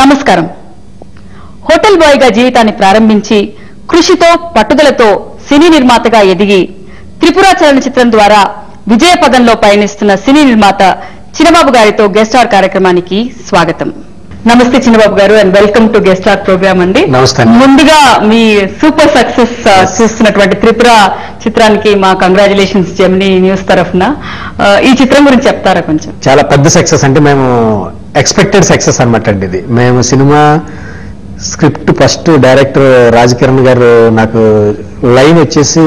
నమస్కారం hotel bye గా జీవితాన్ని ప్రారంభించి కృషితో పట్టుదలతో సినీ నిర్మాతగా ఎదిగి త్రిపుర చలనచిత్రం ద్వారా విజయ పదంలో పయనిస్తున్న సినీ నిర్మాత చిన్నబాబు గారితో గెస్ట్ స్టార్ కార్యక్రమానికి స్వాగతం నమస్తే చిన్నబాబు గారు and welcome to guest star program అండి నమస్తే అండి. ముందుగా మీ సూపర్ సక్సెస్ చూస్తున్నటువంటి త్రిపుర చిత్రానికి మా కంగ్రాచులేషన్స్ జెమినీ న్యూస్ తరఫున ఆ, ఈ చిత్రం గురించి చెప్తారా కొంచెం చాలా పెద్ద సక్సెస్ అంటే మేము ఎక్స్పెక్టెడ్ సక్సెస్ అనమాట అండి ఇది మేము cinema script first director Raj Kiran గారు నాకు లైన్ వచ్చేసి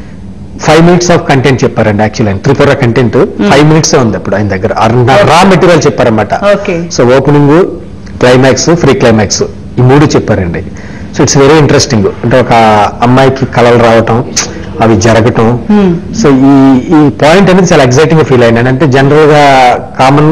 ఫైవ్ మినిట్స్ ఆఫ్ కంటెంట్ చెప్పారండి actually Tripura content five minutes ఉంది అప్పుడు ఆయన దగ్గర రా మెటీరియల్ చెప్పారన్నమాట okay so opening climax pre climax ఈ మూడు చెప్పారండి సో ఇట్స్ వెరీ ఇంట్రెస్టింగ్ అంటే ఒక అమ్మాయికి కళలు రావటం అవి జరగటం సో ఈ ఈ పాయింట్ అనేది చాలా ఎగ్జైటింగ్ గా ఫీల్ అయినాను అంటే జనరల్ గా కామన్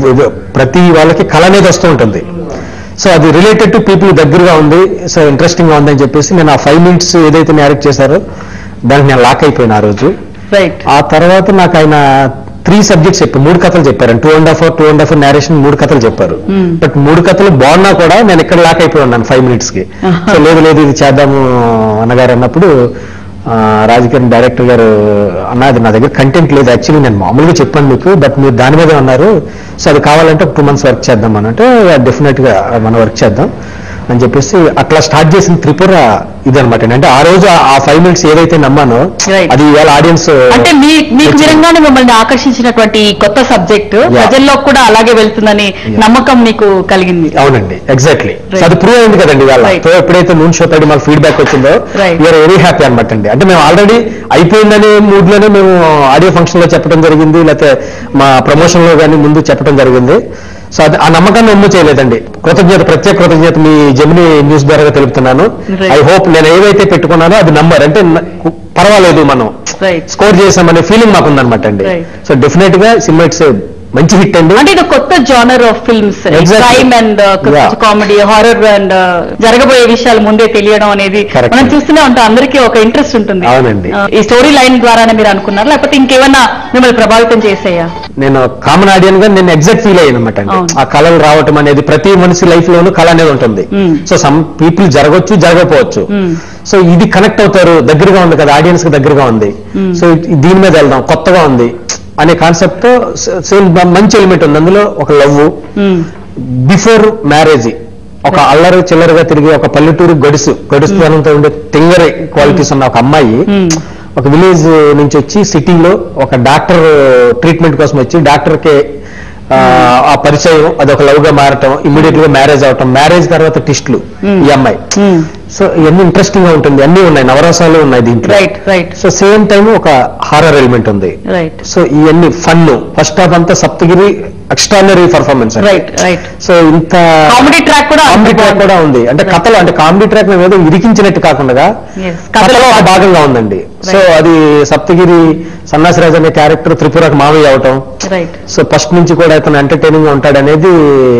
ప్రతి వాళ్ళకి కళ అనేది వస్తూ ఉంటుంది సో అది రిలేటెడ్ టు పీపుల్ దగ్గరగా ఉంది సో ఇంట్రెస్టింగ్ గా ఉందని చెప్పేసి నేను ఆ ఫైవ్ మినిట్స్ ఏదైతే నేరెక్ట్ చేశారో దానికి నేను లాక్ అయిపోయాను ఆ రోజు రైట్ ఆ తర్వాత నాకు ఆయన త్రీ సబ్జెక్ట్స్ చెప్పారు మూడు కథలు చెప్పారు two and half two and half narration మూడు కథలు చెప్పారు Hmm. బట్ మూడు కథలు బాగున్నా కూడా నేను ఇక్కడ లాక్ అయిపోయి ఉన్నాను ఫైవ్ మినిట్స్ కి సో లేదు లేదు ఇది చేద్దాము అన్నగారు అన్నప్పుడు ఆ, రాజకీయ డైరెక్టర్ గారు అన్నది నా దగ్గర కంటెంట్ లేదు యాక్చువల్లీ నేను మామూలుగా చెప్పాను మీకు బట్ మీరు దాని మీదే ఉన్నారు సో అది కావాలంటే ఒక టూ మంత్స్ వర్క్ చేద్దాం అని అంటే డెఫినెట్ గా మనం వర్క్ చేద్దాం అని చెప్పేసి అట్లా స్టార్ట్ చేసిన త్రిపుర ఇదనమాట అంటే ఆ రోజు ఆ- ఆ ఫైవ్ మినిట్స్ ఏదైతే నమ్మానో Right. అది ఇవాళ ఆడియన్స్ అంటే మీ మీకు విధంగానే మిమ్మల్ని ఆకర్షించినటువంటి ఈ కొత్త సబ్జెక్ట్ ప్రజల్లో కూడా అలాగే వెళ్తుందని నమ్మకం మీకు కలిగింది అవునండి ఎగ్జాక్ట్లీ Right. సో అది ప్రూవ్ అయింది కదండి ఇవాళ Right. సో ఎప్పుడైతే నూన్ షో పైన మాకు ఫీడ్బ్యాక్ వచ్చిందో Right. వీఆర్ వెరీ హ్యాపీ అనమాట అండి అంటే మేము ఆల్రెడీ అయిపోయిందనే మూడ్ లోనే మేము ఆడియో ఫంక్షన్ లో చెప్పడం జరిగింది లేకపోతే మా ప్రమోషన్ లో కానీ ముందు చెప్పడం జరిగింది సో అది ఆ నమ్మకాన్ని ఒమ్ము చేయలేదండి కృతజ్ఞత ప్రత్యేక కృతజ్ఞత మీ జమిని న్యూస్ ద్వారా తెలుపుతున్నాను Right. ఐ హోప్ నేను ఏదైతే పెట్టుకున్నానో అది నంబర్ అంటే న- పర్వాలేదు మనం రైట్ స్కోర్ చేసామనే ఫీలింగ్ మాకు ఉందన్నమాట అండి Right. సో డెఫినెట్ గా సినిమా ఇట్స్ మంచి హిట్ అండి అంటే ఇది కొత్త genre of films Exactly. Crime and Yeah. Comedy horror and జరగబోయే విషయాలు ముందే తెలియడం అనేది Correct. మనం చూస్తూనే ఉంటాం అందరికీ ఒక ఇంట్రెస్ట్ ఉంటుంది అవునండి. ఆ, ఈ స్టోరీ లైన్ ద్వారానే మీరు అనుకున్నారు లేకపోతే ఇంకేమన్నా మిమ్మల్ని ప్రభావితం చేసేయా నేను కామన్ ఆడియన్ గా నేను ఎగ్జాక్ట్ ఫీల్ అయ్యాను అనమాట అవును. ఆ కళలు రావటం అనేది ప్రతి మనిషి లైఫ్ లోనూ కళ అనేది ఉంటుంది Hmm. సో సమ్ పీపుల్ జరగవచ్చు జరగకపోవచ్చు Hmm. సో ఇది కనెక్ట్ అవుతారు దగ్గరగా ఉంది కదా ఆడియన్స్ కి దగ్గరగా ఉంది Hmm. సో ఇది- దీని మీద వెళ్దాం కొత్తగా ఉంది అనే కాన్సెప్ట్ తో సేమ్ మంచి ఎలిమెంట్ ఉంది అందులో ఒక లవ్ ఉమ్, బిఫోర్ మ్యారేజ్ ఒక అల్లరి చిల్లరగా తిరిగి ఒక పల్లెటూరు గడుసు గడుస్తుతనంతో ఉండే తింగరి క్వాలిటీస్ ఉన్న ఒక అమ్మాయి ఉమ్, ఒక విలేజ్ నుంచి వచ్చి సిటీలో ఒక డాక్టర్ ట్రీట్మెంట్ కోసం వచ్చి డాక్టర్ కి ఆ, ఆ పరిచయం అదొక లవ్ గా మారటం ఇమీడియట్ గా మ్యారేజ్ అవటం మ్యారేజ్ తర్వాత టిస్టులు ఈ అమ్మాయి ఉమ్, సో ఇవన్నీ ఇంట్రెస్టింగ్ గా ఉంటుంది అన్ని ఉన్నాయి నవరసాలు ఉన్నాయి దీంట్లో right right so same time ఒక హారర్ ఎలిమెంట్ ఉంది రైట్ సో ఇవన్నీ ఫన్ ఫస్ట్ హాఫ్ అంతా Saptagiri extraordinary performance right right so ఇంత కామెడీ ట్రాక్ కూడా కామెడీ ట్రాక్ కూడా ఉంది అంటే Right. కథలు అంటే కామెడీ ట్రాక్ మేము ఏదో ఇరికించినట్టు కాకుండా Yes. కథలో ఒక భాగంగా ఉందండి సో Right. అది సప్తగిరి సన్నాసిరాజ్ అనే క్యారెక్టర్ త్రిపురకు మావయ్య అవటం రైట్ సో ఫస్ట్ నుంచి కూడా అతను ఎంటర్టైనింగ్ గా ఉంటాడనేది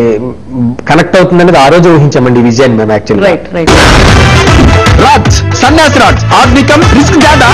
కనెక్ట్ అవుతుంది అనేది ఆ రోజు ఊహించామండి ఈ విజయాన్ని మేము యాక్చువల్లీ రైట్ రైట్ రాజ్ సన్యాసి రాజ్ ఆత్మికం రిస్క్ జాదా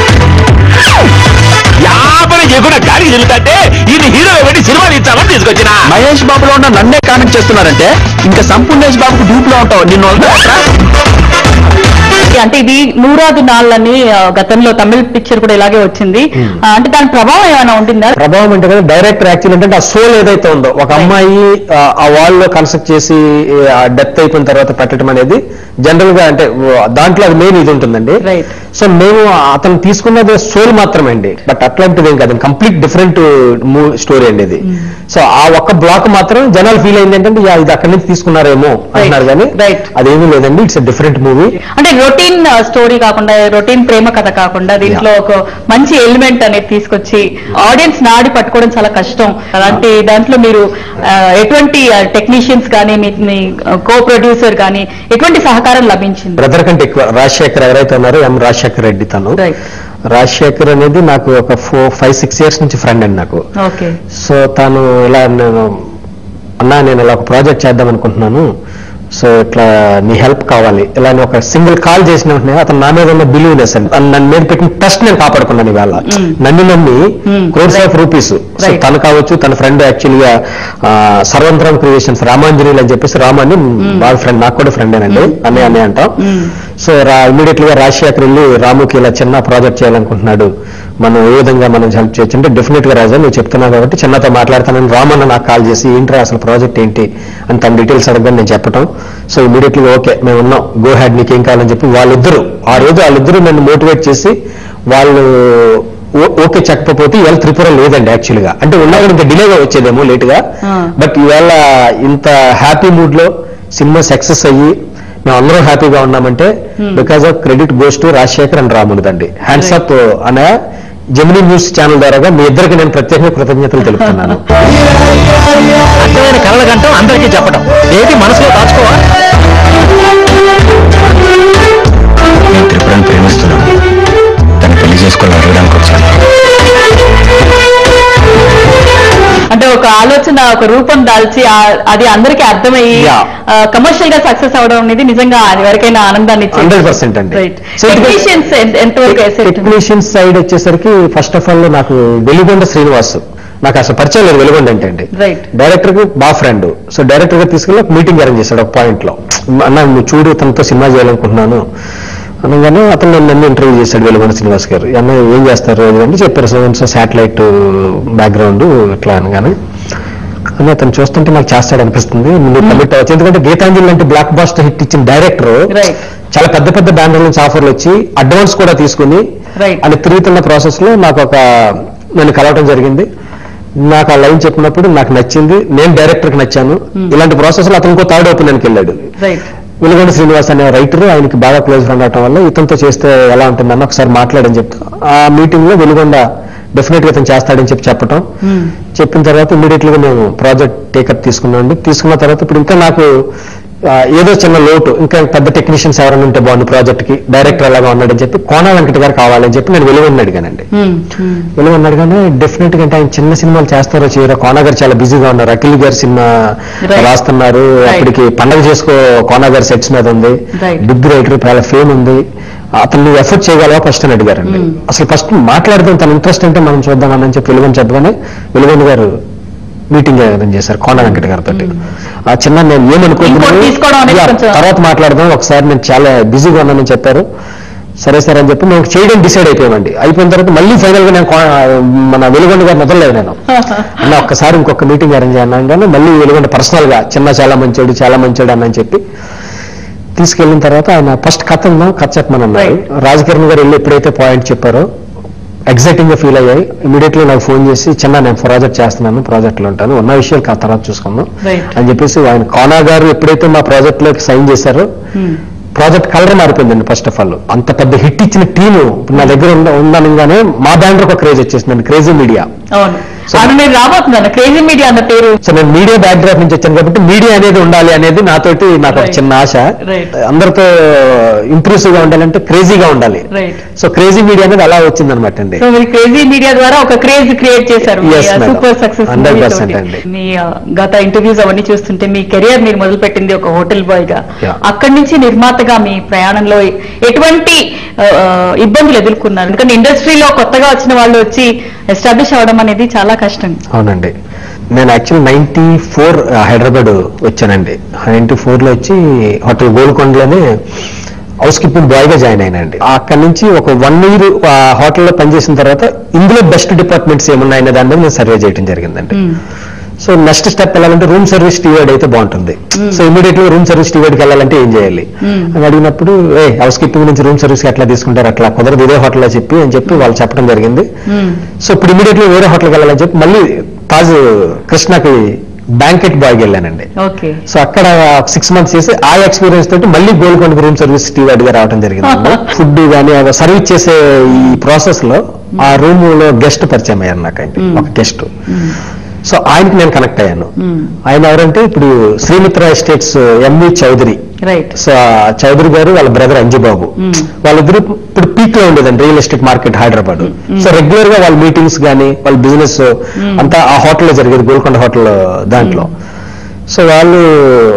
యాభై ఎగుడ గాలికి తిరుగుతుంటే ఈయన హీరో పెట్టి సినిమా తీర్చాలని తీసుకొచ్చిన మహేష్ బాబులో ఉన్న నన్నే కామెంట్ చేస్తున్నారంటే ఇంకా సంపూర్ణేష్ బాబుకు డూప్ లో ఉంటావు నిన్ను వదలరా? అంటే ఇది నూరాదు నాళ్ళని ఆ, గతంలో తమిళ పిక్చర్ కూడా ఇలాగే వచ్చింది ఆ, అంటే దాని ప్రభావం ఏమైనా ఉంటుందా ప్రభావం అంటే కదా డైరెక్టర్ యాక్చువల్ ఏంటంటే ఆ సోల్ ఏదైతే ఉందో ఒక అమ్మాయి ఆ, ఆ వాల్ లో కన్స్ట్రక్ట్ చేసి ఆ డెత్ అయిపోయిన తర్వాత పెట్టడం అనేది జనరల్ గా అంటే ఆ, దాంట్లో అది మెయిన్ ఇది ఉంటుందండి Right. సో మేము అతను తీసుకున్నది సోల్ మాత్రమే అండి బట్ అట్లాంటిది ఏం కాదు కంప్లీట్ డిఫరెంట్ స్టోరీ అండి ఇది సో ఆ ఒక్క బ్లాక్ మాత్రం జనాలు ఫీల్ అయింది ఏంటంటే యా, ఇది అక్కడి నుంచి తీసుకున్నారేమో అంటున్నారు కానీ Right. అదేమీ లేదండి ఇట్స్ డిఫరెంట్ మూవీ అంటే రొటీన్ స్టోరీ కాకుండా రొటీన్ ప్రేమ కథ కాకుండా దీంట్లో ఒక మంచి ఎలిమెంట్ అనేది తీసుకొచ్చి ఆడియన్స్ నాడి పట్టుకోవడం చాలా కష్టం అలాంటి దాంట్లో మీరు ఆ, ఎటువంటి టెక్నీషియన్స్ కానీ మీ- మీ కో ప్రొడ్యూసర్ కానీ ఎటువంటి సహకారం లభించింది బ్రదర్ కంటే ఎక్కువ రాజశేఖర్ ఎవరైతే ఉన్నారో ఎం రాజశేఖర్ రెడ్డి తను రైట్ రాజశేఖర్ అనేది నాకు ఒక ఫోర్ ఫైవ్ సిక్స్ ఇయర్స్ నుంచి ఫ్రెండ్ అండి నాకు ఓకే సో తను ఇలా నేను అన్నా నేను ఇలా ఒక ప్రాజెక్ట్ చేద్దాం అనుకుంటున్నాను సో ఇట్లా నీ హెల్ప్ కావాలి ఇలా అని ఒక సింగిల్ కాల్ చేసిన వెంటనే అతను నా మీద ఉన్న బిలీవ్నెస్ అండి అతను నన్ను మీద పెట్టిన ట్రస్ట్ నేను కాపాడుకున్నాను ఇవాళ నన్ను నమ్మి Hmm. Crores of rupees so Right. తను కావచ్చు తన ఫ్రెండ్ యాక్చువల్గా సర్వంతరం క్రియేషన్స్ రామాంజనేయులు అని చెప్పేసి రామాన్ని వాళ్ళ ఫ్రెండ్ నాకు కూడా ఫ్రెండేనండి అన్నయ్య అన్నయ్య అంటాం సో రా ఇమీడియట్ గా రాజశేఖర్ వెళ్ళి రాముకి ఇలా చిన్న ప్రాజెక్ట్ చేయాలనుకుంటున్నాడు మనం ఏ విధంగా మనం హెల్ప్ చేయొచ్చు అంటే డెఫినెట్ గా రాజా నువ్వు చెప్తున్నావు కాబట్టి చిన్నతో మాట్లాడతానని రామన్న నాకు కాల్ చేసి ఏంట్రా అసలు ప్రాజెక్ట్ ఏంటి అని తన డీటెయిల్స్ అడగని నేను చెప్పడం సో ఇమీడియట్లీ ఓకే మేము ఉన్నాం గో హ్యాడ్ నీకు ఏం కావాలని చెప్పి వాళ్ళిద్దరూ ఆ రోజు వాళ్ళిద్దరూ నన్ను మోటివేట్ చేసి వాళ్ళు ఓ- ఓకే చెప్పకపోతే ఇవాళ త్రిపుర లేదండి యాక్చువల్ గా అంటే ఉన్నా కూడా ఇంకా డిలేగా వచ్చేదేమో లేట్ గా ఆ. బట్ ఇవాళ ఇంత హ్యాపీ మూడ్ లో సినిమా సక్సెస్ అయ్యి మేము అందరం హ్యాపీగా ఉన్నామంటే because of credit goes to Rajasekhar and రామునిదండి హ్యాండ్స్ అప్ అనే జమినీ న్యూస్ ఛానల్ ద్వారా మీ ఇద్దరికి నేను ప్రత్యేకంగా కృతజ్ఞతలు తెలుపుతున్నాను అర్థమైన కళ్ళ గంటం అందరికీ చెప్పడం ఏది మనసులో దాచుకోవా నేను త్రిపురని ప్రేమిస్తున్నాను తను పెళ్లి చేసుకోవాలని అడగడానికి వచ్చాను అంటే ఒక ఆలోచన ఒక రూపం దాల్చి ఆ- అది అందరికీ అర్థమయ్యి Yeah. కమర్షియల్ గా సక్సెస్ అవడం అనేది నిజంగా అది ఎవరికైనా ఆనందాన్ని హండ్రెడ్ పర్సెంట్ అండి రైట్ So, ఇది- టెక్నీషియన్స్ ఎంతవరకు asset? టెక్నీషియన్ సైడ్ వచ్చేసరికి ఫస్ట్ ఆఫ్ ఆల్ నాకు వెలుగొండ శ్రీనివాస్ నాకు అసలు పరిచయం లేదు వెలుగొండ అంటే అండి Right. డైరెక్టర్ కి బా ఫ్రెండ్ సో డైరెక్టర్ గా తీసుకెళ్ళి ఒక మీటింగ్ అరేంజ్ చేశాడు ఒక పాయింట్ లో అన్న నువ్వు చూడు తనతో సినిమా చేయాలనుకుంటున్నాను అనగానే అతను నన్ను నన్ను ఇంటర్వ్యూ చేశాడు వెలుగొండ శ్రీనివాస్ గారు అన్న ఏం చేస్తారు అది అంటే చెప్పారు సో సో శాటిలైట్ బ్యాక్గ్రౌండ్ ఇట్లా అనగానే అని అతను చూస్తుంటే నాకు చేస్తాడు అనిపిస్తుంది నువ్వు కమిట్ అవ్వచ్చు ఎందుకంటే గీతాంజలి లాంటి బ్లాక్ బాస్టర్ హిట్ ఇచ్చిన డైరెక్టర్ Right. చాలా పెద్ద పెద్ద బ్యానర్ నుంచి ఆఫర్లు వచ్చి అడ్వాన్స్ కూడా తీసుకుని Right. అని తిరుగుతున్న ప్రాసెస్ లో నాకు ఒక నన్ను కలవటం జరిగింది నాకు ఆ లైన్ చెప్పినప్పుడు నాకు నచ్చింది నేను డైరెక్టర్ కి నచ్చాను ఇలాంటి ప్రాసెస్ లో అతను ఇంకో థర్డ్ ఒపీనియన్కి వెళ్ళాడు రైట్ వెలుగొండ శ్రీనివాస్ అనే రైటర్ ఆయనకి బాగా క్లోజ్ ఫ్రెండ్ అవటం వల్ల ఇతనితో చేస్తే ఎలా ఉంటుందన్న ఒకసారి మాట్లాడని చెప్తా ఆ మీటింగ్ లో వెలుగొండ డెఫినెట్ గా ఇతను చేస్తాడని చెప్పి చెప్పటం చెప్పిన తర్వాత ఇమీడియట్లీగా మేము ప్రాజెక్ట్ టేకప్ తీసుకున్నామండి తీసుకున్న తర్వాత ఇప్పుడు ఇంకా నాకు ఆ, ఏదో చిన్న లోటు ఇంకా పెద్ద టెక్నీషియన్స్ ఎవరైనా ఉంటే బాగుంది ప్రాజెక్ట్ కి డైరెక్టర్ అలాగా ఉన్నాడని చెప్పి కోనా వెంకట గారు కావాలని చెప్పి నేను వెలుగొండ అడిగానండి వెలుగొండ అడగానే డెఫినెట్ గా అంటే ఆయన చిన్న సినిమాలు చేస్తారో చేయరో కోనా గారు చాలా బిజీగా ఉన్నారు అఖిల్ గారి సినిమా Right. రాస్తున్నారు Right. అప్పటికి పండగ చేసుకో కోనా గారి సెట్స్ మీద ఉంది Right. బిగ్ రైటర్ చాలా ఫేమ్ ఉంది అతను నువ్వు ఎఫర్ట్ చేయగలవా ఫస్ట్ అని అడిగారండి అసలు ఫస్ట్ మాట్లాడదాం తన ఇంట్రెస్ట్ అంటే మనం చూద్దాం అని చెప్పి వెలుగొని చెప్పగానే వెలుగొండ గారు మీటింగ్ ఏదైనా చేశారు కోన వెంకట గారితో ఆ చిన్న నేను ఇంకోటి తీసుకోవడం అనేది ఏమనుకుంటున్నాను కొంచెం- తర్వాత మాట్లాడదాం ఒకసారి నేను చాలా బిజీగా ఉన్నానని చెప్పారు సరే సరే అని చెప్పి మేము చేయడం డిసైడ్ అయిపోయామండి అయిపోయిన తర్వాత మళ్ళీ ఫైనల్ గా నేను కో- మన వెలుగొండ గారిని వదలలేదు నేను అన్న ఒక్కసారి ఇంకొక మీటింగ్ అరేంజ్ అన్నాగానే మళ్ళీ వెలుగొండ పర్సనల్ గా చిన్న చాలా మంచోడు చాలా మంచోడు అన్న అని చెప్పి తీసుకెళ్ళిన తర్వాత ఆయన ఫస్ట్ కథ ఉందాం కథ చెప్పమని అన్నారు రాజకిరణ్ గారు వెళ్ళి ఎప్పుడైతే పాయింట్ చెప్పారో ఎగ్జైటింగ్ గా ఫీల్ అయ్యాయి ఇమీడియట్లీ నాకు ఫోన్ చేసి చిన్న నేను ప్రాజెక్ట్ చేస్తున్నాను ప్రాజెక్ట్ లో ఉంటాను ఉన్న విషయాలు ఆ తర్వాత చూసుకుందాం Right. అని చెప్పేసి ఆయన కోనా గారు ఎప్పుడైతే మా ప్రాజెక్ట్ లోకి సైన్ చేశారో ప్రాజెక్ట్ కలర్ మారిపోయిందండి ఫస్ట్ ఆఫ్ ఆల్ అంత పెద్ద హిట్ ఇచ్చిన టీము నా దగ్గర ఉంద- ఉందనగానే మా బ్యాండ్ ఒక క్రేజ్ వచ్చేసిందండి క్రేజీ మీడియా అవును అవును నేను రాబోతున్నాను క్రేజీ మీడియా అన్న పేరు సో నేను మీడియా బ్యాక్డ్రాప్ నుంచి వచ్చాను కాబట్టి మీడియా అనేది ఉండాలి అనేది నాతోటి నాకు ఒక Right. చిన్న ఆశ Right. అందరితో ఇంప్రెసివ్ గా ఉండాలంటే క్రేజీగా ఉండాలి రైట్ సో క్రేజీ మీడియా అనేది అలా వచ్చింది అనమాట అండి సో మీరు క్రేజీ మీడియా ద్వారా ఒక క్రేజ్ క్రియేట్ చేశారు Yes, madam. సూపర్ సక్సెస్ 100% అండి. మీ ఆ, గత ఇంటర్వ్యూస్ అవన్నీ చూస్తుంటే మీ కెరియర్ మీరు మొదలు పెట్టింది ఒక హోటల్ బాయ్ గా Yeah. అక్కడి నుంచి నిర్మాతగా మీ ప్రయాణంలో ఎటువంటి ఆ, ఆ, ఇబ్బందులు ఎదుర్కొన్నారు ఎందుకంటే ఇండస్ట్రీలో కొత్తగా వచ్చిన వాళ్ళు వచ్చి ఎస్టాబ్లిష్ అవడం అనేది చాలా కష్టం అవునండి నేను యాక్చువల్ నైన్టీ ఫోర్ హైదరాబాద్ వచ్చానండి నైన్టీ ఫోర్ లో వచ్చి హోటల్ గోల్కొండలోనే హౌస్ కీపింగ్ బాయ్ గా జాయిన్ అయినండి అక్కడి నుంచి ఒక వన్ ఇయర్ హోటల్లో పనిచేసిన తర్వాత ఇందులో బెస్ట్ డిపార్ట్మెంట్స్ ఏమున్నాయనే దాని మీద నేను సర్వే చేయడం జరిగిందండి సో నెక్స్ట్ స్టెప్ వెళ్ళాలంటే రూమ్ సర్వీస్ స్టీవర్డ్ అయితే బాగుంటుంది సో ఇమీడియట్ గా రూమ్ సర్వీస్ స్టీవర్డ్ కి వెళ్ళాలంటే ఏం చేయాలి అని అడిగినప్పుడు ఏ హౌస్ కీపింగ్ నుంచి రూమ్ సర్వీస్ ఎట్లా తీసుకుంటారు అట్లా కుదరదు ఇదే హోటల్లో చెప్పి అని చెప్పి వాళ్ళు చెప్పడం జరిగింది సో ఇప్పుడు ఇమీడియట్లీ వేరే హోటల్కి వెళ్ళాలని చెప్పి మళ్ళీ తాజ్ కృష్ణకి బ్యాంకెట్ బాయ్కి వెళ్ళానండి ఓకే సో అక్కడ సిక్స్ మంత్స్ చేసి ఆ ఎక్స్పీరియన్స్ తోటి మళ్ళీ గోల్కొండ రూమ్ సర్వీస్ టీవాడ్ గా రావడం జరిగింది ఫుడ్ కానీ సర్వీస్ చేసే ఈ ప్రాసెస్ లో ఆ రూమ్ లో గెస్ట్ పరిచయం అయ్యారు నాకు ఆయన ఒక గెస్ట్ సో ఆయనకి నేను కనెక్ట్ అయ్యాను ఆయన ఎవరంటే ఇప్పుడు Srimitra estates MV Chowdary right so ఆ చౌదరి గారు వాళ్ళ బ్రదర్ అంజుబాబు వాళ్ళిద్దరు ఇప్పుడు పీక్ లో ఉండేదండి real estate market Hyderabad so regular గా వాళ్ళ మీటింగ్స్ కానీ వాళ్ళ బిజినెస్ అంతా ఆ హోటల్లో జరిగేది గోల్కొండ హోటల్ దాంట్లో సో వాళ్ళు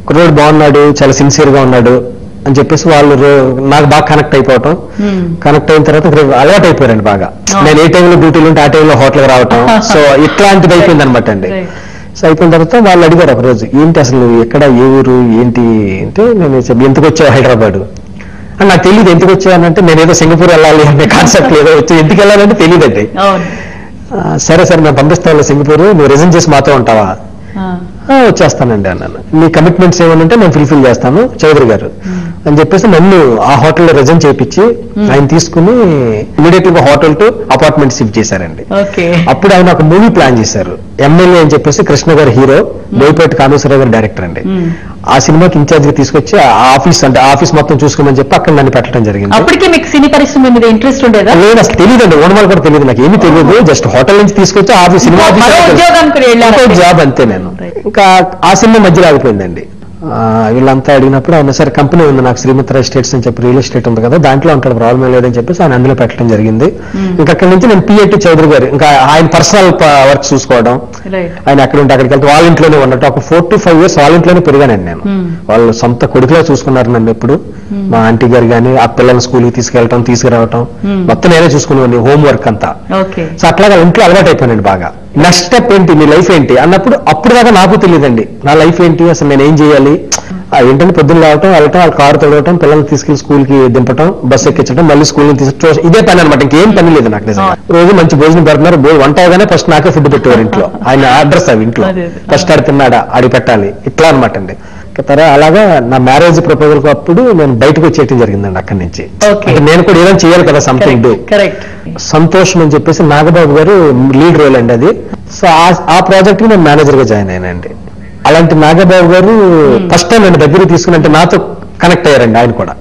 కుర్రోడు బాగున్నాడు చాలా సిన్సియర్ గా ఉన్నాడు అని చెప్పేసి వాళ్ళు రో- నాకు బాగా కనెక్ట్ అయిపోవటం Hmm. కనెక్ట్ అయిన తర్వాత రేపు అలవాటు అయిపోయారండి బాగా Oh. నేను ఏ టైంలో డ్యూటీలు ఉంటే ఆ టైంలో హోటల్కి రావటం సో ఇట్లాంటిది అయిపోయింది అనమాట అండి Right. సో అయిపోయిన తర్వాత వాళ్ళు అడిగారు ఒక రోజు ఏంటి అసలు ఎక్కడ ఏ ఊరు ఏంటి అంటే నేను చెప్పి ఎందుకు వచ్చావు హైదరాబాద్ అని నాకు తెలియదు ఎందుకు వచ్చానంటే నేను ఏదో సింగపూర్ వెళ్ళాలి అనే కాన్సెప్ట్ ఏదో వచ్చి ఎందుకు వెళ్ళాలంటే తెలియదండి అవును ఆ, సరే సరే నేను పంపిస్తాను సింగపూర్ నువ్వు రిజైన్ చేసి మాతో ఉంటావా ఆ. "ఆ, వచ్చేస్తానండి అన్నాను నీ కమిట్మెంట్స్ ఏమైనా ఉంటే నేను ఫుల్ఫిల్ చేస్తాను చౌదరి గారు అని చెప్పేసి నన్ను ఆ హోటల్లో రిజైన్ చేయించి ఆయన తీసుకుని ఇమీడియట్ గా హోటల్ టు అపార్ట్మెంట్ షిఫ్ట్ చేశారండి ఓకే అప్పుడు ఆయన ఒక మూవీ ప్లాన్ చేశారు ఎమ్మెల్యే అని చెప్పేసి కృష్ణ గారు హీరో బోయపేట కామేశ్వరరావు గారు డైరెక్టర్ అండి మ్మ్. ఆ సినిమాకి ఇన్ఛార్జ్ గా తీసుకొచ్చి ఆ ఆఫీస్ అంటే ఆఫీస్ మొత్తం చూసుకోమని చెప్పి అక్కడ నన్ను పెట్టడం జరిగింది అప్పటికే మీకు సినీ పరిశ్రమ మీద ఇంట్రెస్ట్ ఉండేదా నేను అసలు తెలియదండి ఓనమాలు కూడా తెలియదు నాకు ఏమీ తెలియదు జస్ట్ హోటల్ నుంచి తీసుకొచ్చి ఆఫీస్ సినిమా ఆఫీస్ మరో లో ఉద్యోగానికి వెళ్ళారు ఇంకో జాబ్ అంతే నేను Right. ఇంకా ఆ సినిమా మధ్యలో ఆగిపోయిందండి ఆ, వీళ్ళంతా అడిగినప్పుడు ఆయన సరే కంపెనీ ఉంది నాకు శ్రీమిత్ర ఎస్టేట్స్ అని చెప్పి రియల్ ఎస్టేట్ ఉంది కదా దాంట్లో ఉంటాడు ప్రాబ్లం లేదని చెప్పేసి ఆయన అందులో పెట్టడం జరిగింది ఇంకా అక్కడి నుంచి నేను పిఐటి చౌదరి గారు ఇంకా ఆయన పర్సనల్ వర్క్ చూసుకోవడం రైట్ ఆయన అక్కడ ఉంటే అక్కడికి వెళ్తే వాళ్ళ ఇంట్లోనే ఉన్నట్టు ఒక ఫోర్ టు ఫైవ్ ఇయర్స్ వాళ్ళ ఇంట్లోనే పెరిగానండి నేను Hmm. వాళ్ళు సొంత కొడుకులా చూసుకున్నారు నన్ను ఎప్పుడు మా ఆంటీ గారు కానీ ఆ పిల్లల్ని స్కూల్కి తీసుకెళ్ళటం తీసుకురావటం Hmm. మొత్తం నేనే చూసుకునేవాడిని హోమ్ వర్క్ అంతా ఓకే సో అట్లాగా ఇంట్లో అలవాటు అయిపోయానండి బాగా నెక్స్ట్ స్టెప్ ఏంటి నీ లైఫ్ ఏంటి అన్నప్పుడు అప్పుడు దాకా నాకు తెలియదండి నా లైఫ్ ఏంటి అసలు నేను ఏం చేయాలి ఆ ఏంటంటే పొద్దున్న రావటం వెళ్ళటం వాళ్ళ కారు తొడవటం పిల్లల్ని తీసుకెళ్లి స్కూల్ కి దింపటం బస్ ఎక్కించడం మళ్ళీ స్కూల్ నుంచి తీసుకు ఇదే పని అనమాట ఇంకేం పని లేదు నాకు నిజంగా రోజు మంచి భోజనం పెడుతున్నారు భోజనం వంట అవగానే ఫస్ట్ నాకే ఫుడ్ పెట్టేవారు ఇంట్లో ఆయన అడ్రస్ అవి ఇంట్లో అదే, అదే. ఫస్ట్ ఆడు తిన్నాడా ఆడి పెట్టాలి ఇట్లా అనమాట అండి ఇక తర్వాత అలాగా నా మ్యారేజ్ ప్రపోజల్ అప్పుడు నేను బయటకు వచ్చేయటం జరిగిందండి అక్కడి నుంచి Okay. అంటే నేను కూడా ఏదైనా చేయాలి కదా సంథింగ్ డూ కరెక్ట్ సంతోషం అని చెప్పేసి నాగబాబు గారు లీడ్ రోల్ అండి అది సో ఆ- ఆ ప్రాజెక్ట్ కి నేను మేనేజర్ గా జాయిన్ అయ్యానండి అలాంటి నాగబాబు గారు ఫస్ట్ టైం నన్ను దగ్గర తీసుకుని అంటే నాతో కనెక్ట్ అయ్యారండి ఆయన కూడా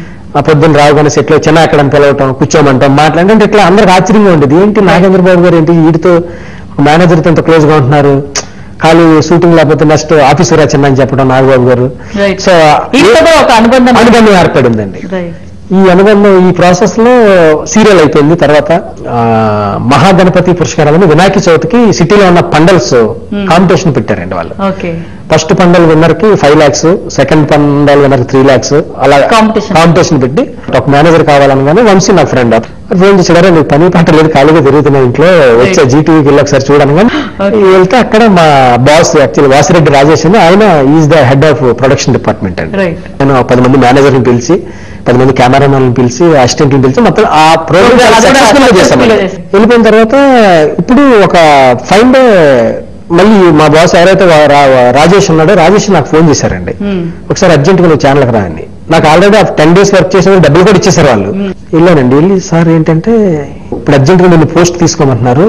ఆ పొద్దున్న రావుగానే సెట్లో చిన్న ఎక్కడ పిలవటం కూర్చోమంటాం మాట్లాడంటే ఇట్లా అందరికి ఆశ్చర్యంగా ఉండేది ఏంటి నాగేంద్ర బాబు గారు ఏంటి వీటితో మేనేజర్ తో ఇంత క్లోజ్ గా ఉంటున్నారు ఖాళీ షూటింగ్ లేకపోతే నెక్స్ట్ ఆఫీసర్ చిన్న అని చెప్పడం నాగబాబు గారు రైట్ సో ఇంతలో ఒక అనుబంధం అనుబంధం ఏర్పడిందండి రైట్ ఈ అనుబంధం ఈ ప్రాసెస్ లో సీరియల్ అయిపోయింది తర్వాత ఆ, మహాగణపతి పురస్కారాలను వినాయక చవితికి సిటీలో ఉన్న పండల్స్ కాంపిటీషన్ పెట్టారండి వాళ్ళు ఓకే ఫస్ట్ పండల్ విన్నర్ కి five lakhs second pandal winner కి త్రీ లాక్స్ అలా Competition. కాంపిటీషన్ పెట్టి ఒక మేనేజర్ కావాలనగానే వంశీ నా ఫ్రెండ్ ఫోన్ చేసారా నీకు పని పంట లేదు ఖాళీగా తిరుగుతున్నా ఇంట్లో వచ్చా జీటీవీకి వెళ్ళి ఒకసారి చూడనగానే Okay. వెళ్తే అక్కడ మా బాస్ యాక్చువల్లీ వాసిరెడ్డి రాజేష్ అని ఆయన is the head of production department అండి రైట్ నేను ఒక పది మంది మేనేజర్ని పిలిచి పది మంది కెమెరామెన్లు పిలిచి అసిస్టెంట్ని పిలిచి మొత్తం ఆ Program ప్రోగ్రామ్ అది కూడా సక్సెస్ఫుల్ successful చేశాం గా చేశాం. వెళ్ళిపోయిన తర్వాత ఇప్పుడు ఒక ఫైవ్ డే మళ్ళీ మా బాస్ ఎవరైతే వా- రా- రాజేష్ ఉన్నాడో రాజేష్ నాకు ఫోన్ చేశారండి ఒకసారి అర్జెంట్ గా నువ్వు ఛానల్కి రా అని నాకు ఆల్రెడీ టెన్ డేస్ వర్క్ చేసిన డబ్బులు కూడా ఇచ్చేసారు వాళ్ళు వెళ్ళానండి వెళ్ళి సార్ ఏంటంటే ఇప్పుడు అర్జెంట్ గా నేను పోస్ట్ తీసుకోమంటున్నారు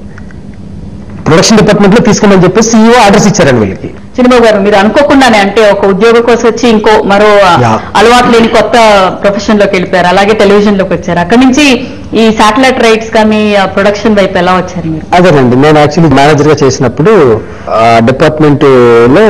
ప్రొడక్షన్ డిపార్ట్మెంట్ లో తీసుకోమని చెప్పేసి సీఈఓ ఆర్డర్స్ ఇచ్చారండి వీళ్ళకి సినిమా గారు మీరు అనుకోకుండానే అంటే ఒక ఉద్యోగం కోసం వచ్చి ఇంకో మరో Yeah. అలవాటు లేని కొత్త ప్రొఫెషన్ లోకి వెళ్ళిపోయారు అలాగే టెలివిజన్ లోకి వచ్చారు అక్కడి నుంచి ఈ శాటిలైట్ రైట్స్ కానీ ప్రొడక్షన్ వైపు ఎలా వచ్చారు మీరు అదేనండి నేను యాక్చువల్లీ మేనేజర్ గా చేసినప్పుడు ఆ డిపార్ట్మెంట్ లో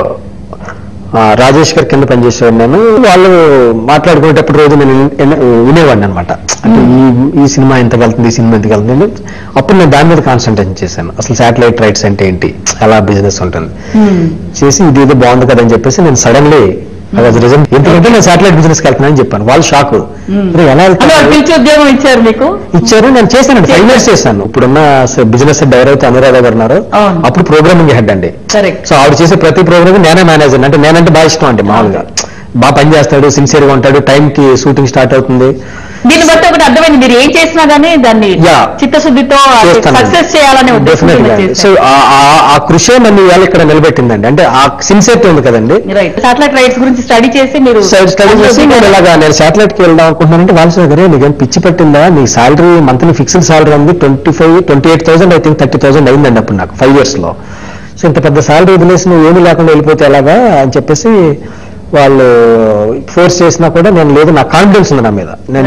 ఆ, రాజేష్ గారి కింద పనిచేసేవాడిని నేను వాళ్ళు మాట్లాడుకునేటప్పుడు రోజు నేను విన- వినేవాడిని అనమాట అంటే ఈ ఈ సినిమా ఎంతకు వెళ్తుంది ఈ సినిమా ఎంతకు వెళ్తుంది అని. అప్పుడు నేను దాని మీద కాన్సన్ట్రేషన్ చేశాను అసలు శాటిలైట్ రైట్స్ అంటే ఏంటి ఎలా బిజినెస్ ఉంటుంది చేసి ఇది ఏదో బాగుంది కదా అని చెప్పేసి నేను సడన్లీ రిజన్ ఎందుకంటే నేను శాటిలైట్ బిజినెస్ కి వెళ్తున్నానని చెప్పాను వాళ్ళు షాక్ ఎలా అంటే వాళ్ళు వెళ్తున్నారు? పిలిచి ఉద్యోగం ఇచ్చారు మీకు ఇచ్చారు నేను చేశానండి ఫైవ్ ఇయర్స్ చేశాను ఇప్పుడున్న బిజినెస్ హెడ్ ఎవరైతే అనురాధ గారు ఉన్నారో అవును. అప్పుడు ప్రోగ్రామింగ్ హెడ్ అండి కరెక్ట్ సో ఆవిడ చేసే ప్రతి ప్రోగ్రామ్ నేనే మేనేజర్ అంటే నేనంటే బాగా ఇష్టం అండి మామూలుగా బాగా పని చేస్తాడు సిన్సియర్ గా ఉంటాడు టైం కి షూటింగ్ స్టార్ట్ అవుతుంది దీన్ని బట్టి ఒకటి అర్థమైంది మీరు ఏం చేసినా గానీ దాన్ని Yeah. చిత్తశుద్ధితో సక్సెస్ చేయాలనే డెఫినెట్ గా ఉద్దేశం సో ఆ కృషి నన్ను ఇవాళ ఇక్కడ నిలబెట్టిందండి అంటే ఆ సిన్సియర్టీ ఉంది కదండి రైట్ శాటిలైట్ రైట్స్ గురించి స్టడీ చేసి మీరు స్టడీ చేసి నేను ఇలాగా నేను శాటిలైట్ కి వెళ్దాం అనుకుంటున్నానంటే వాళ్ళు దగ్గరే నీకేం పిచ్చి పట్టిందా నీ సాలరీ మంత్లీ ఫిక్స్డ్ సాలరీ ఉంది twenty five twenty eight thousand I think thirty thousand అయిందండి అప్పుడు నాకు ఫైవ్ ఇయర్స్ లో సో ఇంత పెద్ద సాలరీ వదిలేసి నువ్వు ఏమీ లేకుండా వెళ్ళిపోతే ఎలాగా అని చెప్పేసి వాళ్ళు ఫోర్స్ చేసినా కూడా నేను లేదు నా కాన్ఫిడెన్స్ ఉంది నా మీద నేను Right.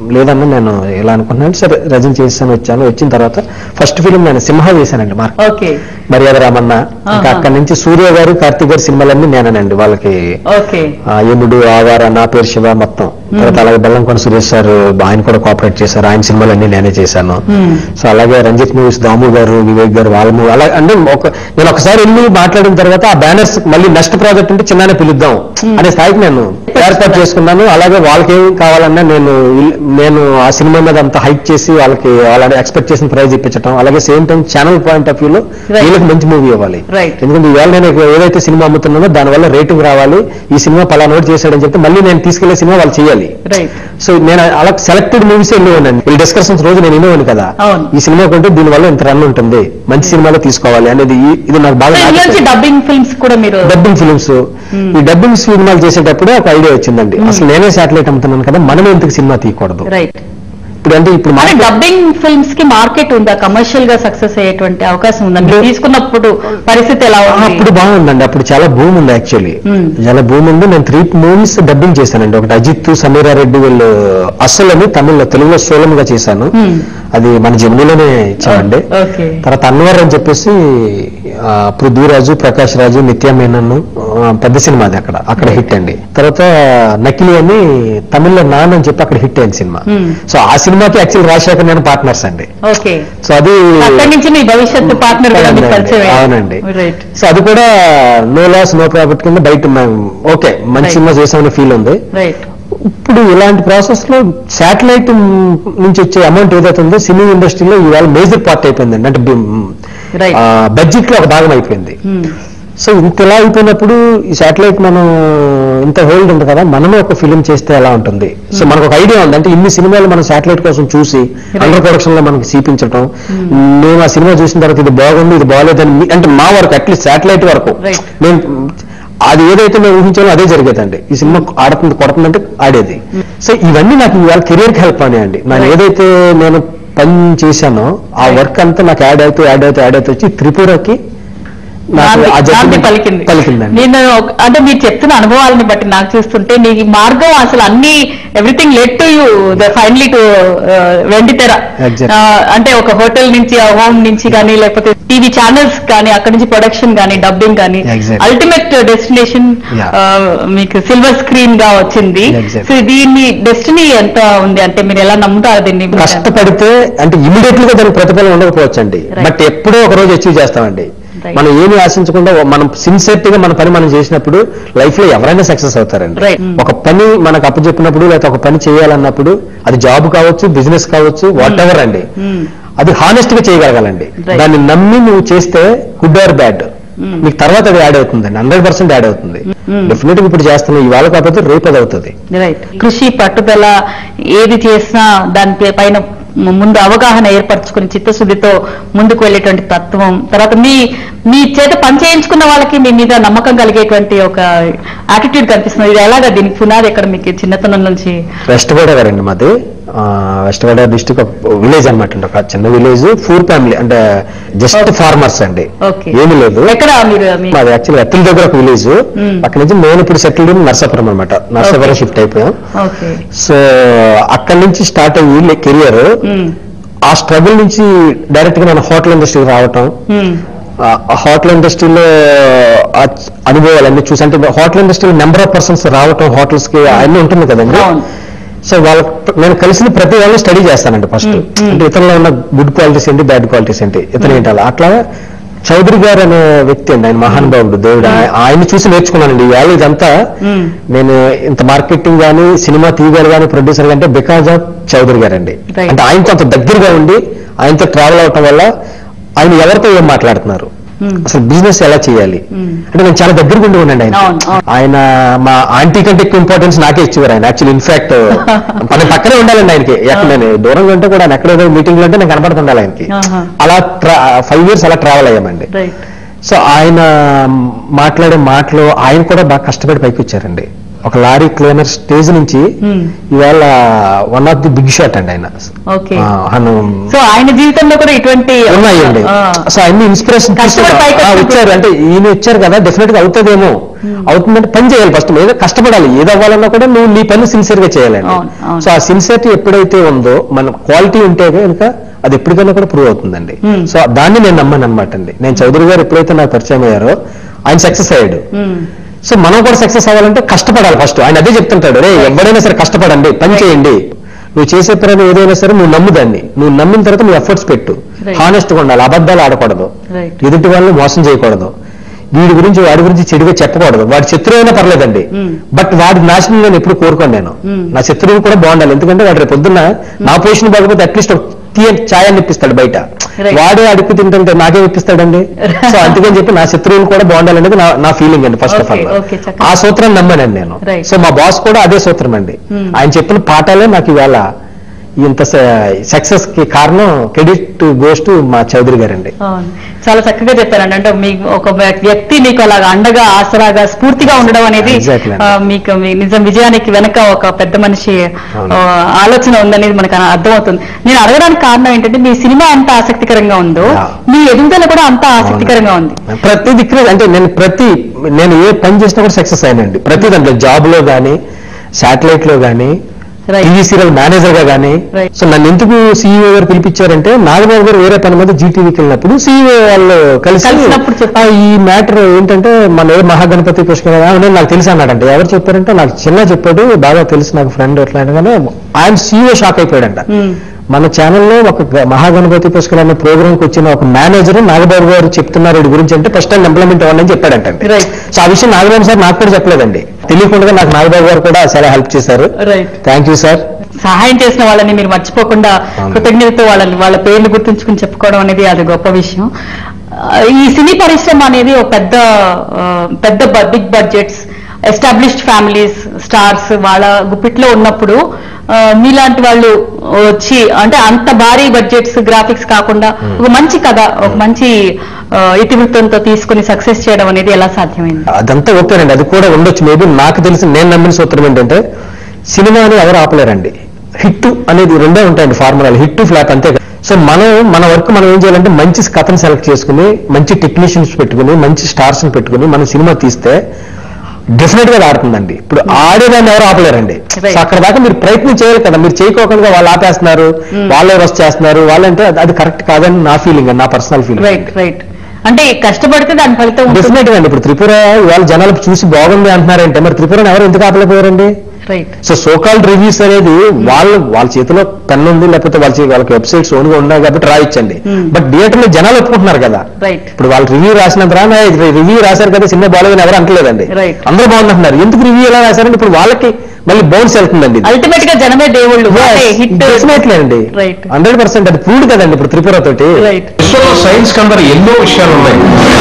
లేదన్నా నేను ఇలా అనుకున్నాను సరే రజన్ చేసాను వచ్చాను వచ్చిన తర్వాత ఫస్ట్ ఫిలిం నేను సింహ చేశానండి మార్క్ ఓకే మర్యాద రామన్న ఇంకా ఆహా. అక్కడి నుంచి సూర్య గారు కార్తీక్ గారి సినిమాలన్నీ నేనేనండి వాళ్ళకి ఓకే ఆ, యముడు ఆవార నా పేరు శివ మొత్తం తర్వాత అలాగే బెల్లంకొండ సురేష్ సార్ ఆయన కూడా కోఆపరేట్ చేశారు ఆయన సినిమాలన్నీ నేనే చేశాను Hmm. సో అలాగే రంజిత్ మూవీస్ దాము గారు వివేక్ గారు వాళ్ళ మూవీ అలా అంటే ఒక నేను ఒకసారి వెళ్ళి మాట్లాడిన తర్వాత ఆ బ్యానర్స్ మళ్ళీ నెక్స్ట్ ప్రాజెక్ట్ అంటే చిన్ననే పిలుద్దాం అనే స్థాయికి నేను ఏర్పాటు చేసుకున్నాను అలాగే వాళ్ళకి ఏం కావాలన్నా నేను ఇల్- నేను ఆ సినిమా మీద అంత హైక్ చేసి వాళ్ళకి వాళ్ళని ఎక్స్పెక్ట్ చేసిన ప్రైజ్ ఇప్పించడం అలాగే same time channel point of వ్యూలో Right. వీళ్ళకి మంచి మూవీ ఇవ్వాలి Right. ఎందుకంటే ఈవేళ నేను ఏదైతే సినిమా అమ్ముతున్నానో దానివల్ల రేటింగ్ రావాలి ఈ సినిమా పలానా నోట్ చేశాడని చెప్పి మళ్ళీ నేను తీసుకెళ్లే సినిమా వాళ్ళు చేయాలి రైట్ సో నేను అలా సెలెక్టెడ్ మూవీస్ వెళ్ళేవాడిని వీళ్ళు డిస్కషన్స్ రోజు నేను వినేవాడిని కదా అవును. ఈ సినిమా కొంటే దీని వల్ల ఇంత రన్ ఉంటుంది మంచి సినిమాలో తీసుకోవాలి అనేది ఈ- ఇది నాకు బాగా ఇందులో నుంచి డబ్బింగ్ ఫిల్మ్స్ కూడా మీరు డబ్బింగ్ ఫిల్మ్స్ ఈ డబ్బింగ్ సినిమాలు చేసేటప్పుడే ఒక ఐడియా వచ్చిందండి అసలు నేనే శాటిలైట్ అమ్ముతున్నాను కదా మనం ఎందుకు సినిమా తీయకూడదు రైట్ ఇప్పుడు అంటే ఇప్పుడు అంటే market- డబ్బింగ్ ఫిల్మ్స్ కి మార్కెట్ ఉందా కమర్షియల్ గా సక్సెస్ అయ్యేటువంటి అవకాశం ఉందా మీరు తీసుకున్నప్పుడు పరిస్థితి ఎలా ఆ, ఉంది అప్పుడు బాగుందండి అప్పుడు చాలా భూమి ఉంది యాక్చువల్లీ Hmm. చాలా భూమి ఉంది నేను త్రీ మూవీస్ డబ్బింగ్ చేశానండి ఒకటి అజిత్ సమీరా రెడ్డి వీళ్ళు అస్సలు అని తమిళ్లో తెలుగులో సోలంగా చేశాను Hmm. అది మన జమినీలోనే ఇచ్చామండి ఓకే తర్వాత అన్వర్ అని చెప్పేసి ఆ, పృథ్వీరాజు ప్రకాష్ రాజు నిత్య మేనన్ ఆ, పెద్ద సినిమా అది అక్కడ అక్కడ హిట్ అండి తర్వాత నకిలీ అని తమిళ్లో నాన్ అని చెప్పి అక్కడ హిట్ అయింది సినిమా Hmm. సో ఆ సినిమాకి యాక్చువల్ రాజశేఖర్ నేను పార్ట్నర్స్ అండి ఓకే సో అది అక్కడి నుంచి మీ భవిష్యత్తు పార్ట్నర్ కూడా మీకు అవునండి, పరిచయం అవునండి రైట్ సో అది కూడా నో లాస్ నో ప్రాఫిట్ కింద బయట మేము ఓకే మంచి Right. సినిమా చేసామని ఫీల్ ఉంది రైట్ ఇప్పుడు ఇలాంటి ప్రాసెస్ లో శాటిలైట్ నుంచి వచ్చే అమౌంట్ ఏదైతే ఉందో సినీ ఇండస్ట్రీలో ఇవాళ మేజర్ పార్ట్ అయిపోయిందండి అంటే రైట్ బడ్జెట్ లో ఒక భాగం అయిపోయింది సో ఇంత ఇలా అయిపోయినప్పుడు ఈ శాటిలైట్ మనం ఇంత హోల్డ్ ఉంది కదా మనమే ఒక ఫిలిం చేస్తే ఎలా ఉంటుంది సో మనకు ఒక ఐడియా ఉంది అంటే ఇన్ని సినిమాలు మనం శాటిలైట్ కోసం చూసి అండర్ ప్రొడక్షన్ లో మనకి చూపించడం నేను ఆ సినిమా చూసిన తర్వాత ఇది బాగుంది ఇది బాగలేదని మీ- అంటే మా వరకు అట్లీస్ట్ శాటిలైట్ వరకు Right. నేను అది ఏదైతే మేము ఊహించాలో అదే జరిగేదండి ఈ సినిమా ఆడుతుంది కొడుతుందంటే ఆడేది సో ఇవన్నీ నాకు ఇవాళ కెరియర్ కి హెల్ప్ అండి నేను Right. ఏదైతే నేను పని చేశానో ఆ Right. వర్క్ అంతా నాకు యాడ్ అవుతూ యాడ్ అవుతూ యాడ్ అవుతూ వచ్చి త్రిపురకి నాకు నాంది- ఆ నాంది జడ్జిమెంట్ పలికింది పలికిందండి నేను ఒక- అంటే మీరు చెప్తున్న అనుభవాలని బట్టి నాకు చూస్తుంటే నీ మార్గం అసలు అన్ని everything let to you the finally to వెండి తెర Exactly. ఆ, అంటే ఒక హోటల్ నుంచి ఆ హోమ్ నుంచి కానీ లేకపోతే టీవీ ఛానల్స్ కానీ అక్కడి నుంచి ప్రొడక్షన్ కానీ డబ్బింగ్ కానీ Exactly. Ultimate destination Yeah. మీకు సిల్వర్ స్క్రీన్ గా వచ్చింది Exactly. సో దీన్ని డెస్టినీ ఎంత ఉంది అంటే మీరు ఎలా నమ్ముతారు దీన్ని కష్టపడితే అంటే ఇమీడియట్ గా దానికి ప్రతిఫలం ఉండకపోవచ్చు అండి Right. బట్ ఎప్పుడో ఒక రోజు అచీవ్ చేస్తామండి Right. మనం ఏమి ఆశించకుండా మనం సిన్సియర్టీ గా మన పని మనం చేసినప్పుడు లైఫ్ లో ఎవరైనా సక్సెస్ అవుతారండి Right. Mm. ఒక పని మనకు అప్పచెప్పినప్పుడు లేకపోతే ఒక పని చేయాలన్నప్పుడు అది జాబ్ కావచ్చు బిజినెస్ కావచ్చు వాట్ ఎవర్ అండి Hmm. అది హానెస్ట్ గా చేయగలగాలండి Right. దాన్ని నమ్మి నువ్వు చేస్తే గుడ్ ఆర్ బ్యాడ్ Mm. మీకు తర్వాత అది యాడ్ అవుతుందండి హండ్రెడ్ పర్సెంట్ యాడ్ అవుతుంది Mm. డెఫినెట్ గా ఇప్పుడు చేస్తున్నాం ఇవాళ కాకపోతే రేపు అది అవుతుంది రైట్ కృషి పట్టుదల ఏది చేసినా దాని పైన ముందు అవగాహన ఏర్పరచుకుని చిత్తశుద్ధితో ముందుకు వెళ్ళేటువంటి తత్వం తర్వాత మీ మీ చేత పని చేయించుకున్న వాళ్ళకి మీ మీద నమ్మకం కలిగేటువంటి ఒక యాటిట్యూడ్ కనిపిస్తుంది ఇది ఎలాగా దీనికి పునాది ఎక్కడ మీకు చిన్నతనం నుంచి వెస్ట్ గోదావరి అండి మాది ఆ, వెస్ట్ గోదావరి డిస్టిక్ విలేజ్ అనమాట అండి ఒక చిన్న విలేజ్ ఫూర్ ఫ్యామిలీ అంటే జస్ట్ Okay. ఫార్మర్స్ అండి ఓకే ఏమి లేదు ఎక్కడ మీరు మీ మాది యాక్చువల్లీ అత్తిల దగ్గర ఒక విలేజ్ Hmm. అక్కడ నుంచి నేను ఇప్పుడు సెటిల్డ్ ఇన్ నర్సాపురం అనమాట నర్సాపురం Okay. షిఫ్ట్ అయిపోయాం ఓకే సో అక్కడి నుంచి స్టార్ట్ అయ్యి కెరియర్ ఉమ్, ఆ స్ట్రగుల్ నుంచి డైరెక్ట్ గా నేను హోటల్ ఇండస్ట్రీకి రావటం ఉమ్, ఆ హోటల్ ఇండస్ట్రీలో ఆ అనుభవాలన్నీ చూసి అంటే హోటల్ ఇండస్ట్రీలో నెంబర్ ఆఫ్ పర్సన్స్ రావటం హోటల్స్ కి అన్నీ ఉంటుంది కదండి అవును సో వాళ్ళ నేను కలిసిన ప్రతి వాళ్ళని స్టడీ చేస్తానండి ఫస్ట్ మ్మ్, మ్మ్. అంటే ఇతరులో ఉన్న గుడ్ క్వాలిటీస్ ఏంటి బ్యాడ్ క్వాలిటీస్ ఏంటి ఇతను ఏంటి అలా అట్లా చౌదరి గారు అనే వ్యక్తి అండి ఆయన మహానుభావుడు దేవుడు ఆయ- ఆయన్ని చూసి నేర్చుకున్నానండి ఇవాళ ఇదంతా మ్మ్. నేను ఇంత మార్కెటింగ్ కానీ సినిమా తీయగారు కానీ ప్రొడ్యూసర్ అంటే బికాజ్ ఆఫ్ చౌదరి గారు అండి Right. అంటే ఆయనతో అంత దగ్గరగా ఉండి ఆయనతో ట్రావెల్ అవటం వల్ల ఆయన ఎవరితో ఏం మాట్లాడుతున్నారు మ్మ్. అసలు బిజినెస్ ఎలా చేయాలి మ్మ్. అంటే నేను చాలా దగ్గరగా ఉండి ఉండండి ఆయన అవును, అవును. ఆయన మా ఆంటీ కంటే ఎక్కువ ఇంపార్టెన్స్ నాకే ఇచ్చేవారు ఆయన యాక్చువల్లీ ఇన్ఫాక్ట్ మన పక్కనే ఉండాలండి ఆయనకి ఎక్కడ నేను దూరంగా ఉంటే కూడా ఆయన ఎక్కడేదో మీటింగ్ లో అంటే నేను కనపడుతుండాలి ఆయనకి ఆహా. అలా ఫైవ్ ఇయర్స్ అలా ట్రావెల్ అయ్యామండి రైట్ సో ఆయన మాట్లాడే మాటలు ఆయన కూడా బాగా కష్టపడి పైకి వచ్చారండి ఒక లారీ క్లీనర్ స్టేజ్ నుంచి Hmm. ఇవాళ one of the big shot అండి ఆయన ఓకే ఆ, ఆయన సో ఆయన జీవితంలో కూడా ఇటువంటి ఉన్నాయండి ఆ, సో అన్ని ఇన్స్పిరేషన్ కష్టపడి పైకి వచ్చిన వచ్చారు అంటే ఈయన వచ్చారు కదా డెఫినెట్ గా అవుతుందేమో అవుతుందంటే పని చేయాలి ఫస్ట్ ఏదో కష్టపడాలి ఏది అవ్వాలన్నా కూడా నువ్వు నీ పని సిన్సియర్ గా చేయాలండి అవును, అవును. సో ఆ సిన్సియరిటీ ఎప్పుడైతే ఉందో మన క్వాలిటీ ఉంటే కనుక అది ఎప్పటికైనా కూడా ప్రూవ్ అవుతుందండి Hmm. సో దాన్ని నేను నమ్మాను అనమాట అండి నేను చౌదరి గారు ఎప్పుడైతే నాకు పరిచయం అయ్యారో ఆయన సక్సెస్ అయ్యాడు ఉమ్, సో మనం కూడా సక్సెస్ అవ్వాలంటే కష్టపడాలి ఫస్ట్ ఆయన అదే చెప్తుంటాడు రే ఎవరైనా సరే కష్టపడండి పని చేయండి నువ్వు చేసే పని ఏదైనా సరే నువ్వు నమ్ముదాన్ని నువ్వు నమ్మిన తర్వాత నువ్వు ఎఫర్ట్స్ పెట్టు Right. హానెస్ట్ గా ఉండాలి అబద్ధాలు ఆడకూడదు Right. ఎదుటి వాళ్ళని మోసం చేయకూడదు వీడి గురించి వాడి గురించి చెడుగా చెప్పకూడదు వాడి శత్రువు అయినా పర్లేదండి Hmm. బట్ వాడి నాశనం నేను ఎప్పుడు కోరుకోను నేను Hmm. నా శత్రువు కూడా బాగుండాలి ఎందుకంటే వాడు రేపు పొద్దున్న నా పొజిషన్ బాగపోతే అట్లీస్ట్ తీయని ఛాయాన్ని ఇప్పిస్తాడు బయట Right. వాడే అడుగు తింటుంటే నాకే ఇప్పిస్తాడండి సో అందుకని చెప్పి నా శత్రువులు కూడా బాగుండాలనేది నా నా ఫీలింగ్ అండి first of Okay, all okay, చక్కగా. ఆ సూత్రం నమ్మానండి నేను Right. సో మా బాస్ కూడా అదే సూత్రం అండి Hmm. ఆయన చెప్పిన పాఠాలే నాకు ఇవాళ ఇంత సక్సెస్ కి కారణం క్రెడిట్ గోస్ టు మా చౌదరి గారండి అవును చాలా చక్కగా చెప్పారండి అంటే మీ ఒక వ్యక్తి మీకు అలాగా అండగా ఆసరాగా స్ఫూర్తిగా ఉండడం అనేది Exactly. ఆ, మీకు మీ నిజం విజయానికి వెనక ఒక పెద్ద మనిషి అవును. ఆ, ఆలోచన ఉందనేది మనకు అర్థమవుతుంది నేను అడగడానికి కారణం ఏంటంటే మీ సినిమా ఎంత ఆసక్తికరంగా ఉందో Yeah. మీ ఎదుగుదల కూడా అంత ఆసక్తికరంగా ఉంది ప్రతి దిక్కు అంటే నేను ప్రతి నేను ఏ పని చేసినా కూడా సక్సెస్ అయినండి ప్రతి దాంట్లో జాబ్ లో గానీ శాటిలైట్ లో గానీ Right. టీవీ సీరియల్ మేనేజర్ గా గానీ Right. సో నన్ను ఎందుకు సీఈఓ గారు పిలిపించారంటే నాగబాబు గారు వేరే పని మీద జీటీవీకి వెళ్ళినప్పుడు సీఈఓ వాళ్ళు కలిసి కలిసినప్పుడు చెప్పారు. "ఆ, ఈ మ్యాటర్ ఏంటంటే మన ఏ మహాగణపతి పుష్కర నేను నాకు తెలిసి అన్నాడంటే ఎవరు చెప్పారంటే నాకు చిన్న చెప్పాడు బాగా తెలుసు నాకు ఫ్రెండ్ ఎట్లా కానీ ఆయన సీఈఓ షాక్ అయిపోయాడంట ఉమ్, మన ఛానల్లో ఒక గ- మహాగణపతి పుష్కర్ అనే ప్రోగ్రామ్ కి వచ్చిన ఒక మేనేజర్ నాగబాబు గారు చెప్తున్నారు వీడి గురించి అంటే ఫస్ట్ టైం ఇంప్లిమెంట్ అవ్వండి అని చెప్పాడంటండి Right. సో ఆ విషయం నాగబాబు సార్ నాకు కూడా చెప్పలేదండి తెలియకుండా నాకు నాగబాబు గారు కూడా చాలా హెల్ప్ చేశారు రైట్ థ్యాంక్ యూ సార్ సహాయం చేసిన వాళ్ళని మీరు మర్చిపోకుండా అవును. కృతజ్ఞతతో వాళ్ళని వాళ్ళ పేర్లు గుర్తుంచుకుని చెప్పుకోవడం అనేది అది గొప్ప విషయం ఆ, ఈ సినీ పరిశ్రమ అనేది ఒక పెద్ద ఆ, పెద్ద big budgets established families stars వాళ్ళ గుప్పిట్లో ఉన్నప్పుడు ఆ, మీలాంటి వాళ్ళు వచ్చి అంటే అంత భారీ బడ్జెట్స్ గ్రాఫిక్స్ కాకుండా ఒక మంచి కథ ఒక మంచి ఆ, ఇతివృత్తంతో తీసుకుని సక్సెస్ చేయడం అనేది ఎలా సాధ్యమైంది అదంతా ఓకేనండి అది కూడా ఉండొచ్చు మేబీ నాకు తెలిసి నేను నమ్మిన సూత్రం ఏంటంటే సినిమాని ఎవరు ఆపలేరండి హిట్ అనేది రెండే ఉంటాయండి ఫార్ములాలు హిట్ ఫ్లాప్ అంతే సో మనం మన వర్క్ మనం ఏం చేయాలంటే మంచి కథను సెలెక్ట్ చేసుకుని మంచి టెక్నీషియన్స్ పెట్టుకుని మంచి స్టార్స్ పెట్టుకుని మనం సినిమా తీస్తే డెఫినెట్ గా అది ఆడుతుందండి ఇప్పుడు ఆడేదాన్ని ఎవరు ఆపలేరండి Right. సో అక్కడ దాకా మీరు ప్రయత్నం చేయాలి కదా మీరు చేయకోకుండా వాళ్ళు ఆపేస్తున్నారు వాళ్ళే రస్ చేస్తున్నారు వాళ్ళంటే అది- అది కరెక్ట్ కాదని నా ఫీలింగ్ నా పర్సనల్ ఫీలింగ్ రైట్ రైట్ అంటే కష్టపడితే దాని ఫలితం ఉంటుంది డెఫినెట్ గా అండి ఇప్పుడు త్రిపుర ఇవాళ జనాలు చూసి బాగుంది అంటున్నారంటే మరి త్రిపురని ఎవరు ఎందుకు ఆపలేకపోయారండి రైట్ సో సోకాల్ రివ్యూస్ అనేది వాళ్ళు వాళ్ళ చేతిలో పెన్ ఉంది లేకపోతే వాళ్ళ చే- వాళ్ళకి వెబ్సైట్స్ ఓన్గా ఉన్నాయి కాబట్టి రాయొచ్చండి Hmm. బట్ థియేటర్ లో జనాలు ఒప్పుకుంటున్నారు కదా రైట్ ఇప్పుడు వాళ్ళు రివ్యూ రాసినంత రివ్యూ రాశారు కదా సినిమా బాగాలేదని ఎవరు అంటలేదండి Right. అందరూ బాగుంటున్నారు ఎందుకు రివ్యూ ఎలా రాశారంటే ఇప్పుడు వాళ్ళకి మళ్ళీ బౌన్స్ వెళ్తుందండి అల్టిమేట్ గా జనమే దేవుళ్ళు హిట్ డెఫినెట్లీ అండి రైట్ హండ్రెడ్ పర్సెంట్ అది ప్రూవ్డ్ కదండి ఇప్పుడు త్రిపుర తోటి రైట్ విశ్వంలో సైన్స్ కందర ఎన్నో విషయాలు ఉన్నాయి